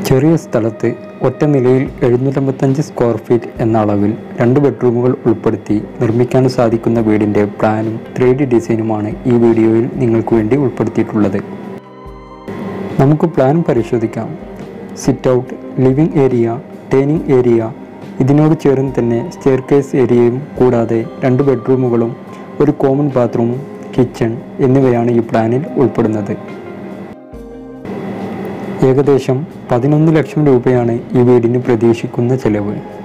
ചെറിയ സ്ഥലത്ത് ഒറ്റ നിലയിൽ എഴുന്നൂറ്റമ്പത്തഞ്ച് സ്ക്വയർ ഫീറ്റ് എന്ന അളവിൽ രണ്ട് ബെഡ്റൂമുകൾ ഉൾപ്പെടുത്തി നിർമ്മിക്കാൻ സാധിക്കുന്ന വീടിൻ്റെ പ്ലാനും ത്രീ ഡി ഡിസൈനുമാണ് ഈ വീഡിയോയിൽ നിങ്ങൾക്ക് വേണ്ടി ഉൾപ്പെടുത്തിയിട്ടുള്ളത് നമുക്ക് പ്ലാൻ പരിശോധിക്കാം sit out living area dining area ഇതിനോട് ചേർന്ന് തന്നെ സ്റ്റെയർ കേസ് ഏരിയയും കൂടാതെ രണ്ട് ബെഡ്റൂമുകളും ഒരു കോമൺ ബാത്റൂമും കിച്ചൺ എന്നിവയാണ് ഈ പ്ലാനിൽ ഉൾപ്പെടുന്നത് ഏകദേശം പതിനൊന്ന് ലക്ഷം രൂപയാണ് ഈ വീടിന് പ്രതീക്ഷിക്കുന്ന ചെലവ്